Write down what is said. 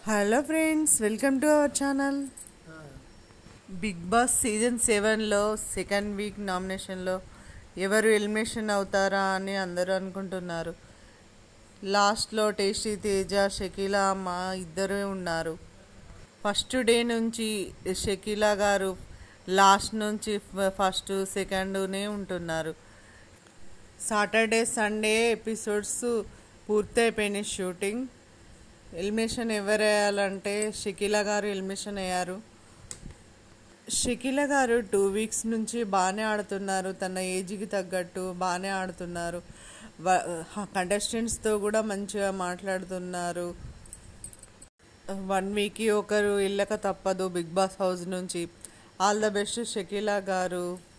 hello friends welcome to our channel Big Boss season సెవెన్లో second week నామినేషన్లో ఎవరు elimination అవుతారా అని అందరూ అనుకుంటున్నారు లాస్ట్లో టేస్టీ తేజ షకీలా మా ఇద్దరే ఉన్నారు ఫస్ట్ డే నుంచి షకీలా గారు లాస్ట్ నుంచి ఫస్ట్ సెకండ్నే ఉంటున్నారు సాటర్డే సండే ఎపిసోడ్స్ పూర్తయిపోయినాయి షూటింగ్ ఎలిమినేషన్ ఎవరు వేయాలంటే షకీలా గారు ఎలిమినేషన్ అయ్యారు షకీలా గారు టూ వీక్స్ నుంచి బాగానే ఆడుతున్నారు తన ఏజ్కి తగ్గట్టు బాగానే ఆడుతున్నారు కంటెస్టెంట్స్తో కూడా మంచిగా మాట్లాడుతున్నారు వన్ వీక్కి ఒకరు వెళ్ళక తప్పదు బిగ్ బాస్ హౌస్ నుంచి ఆల్ ద బెస్ట్ షకీలా గారు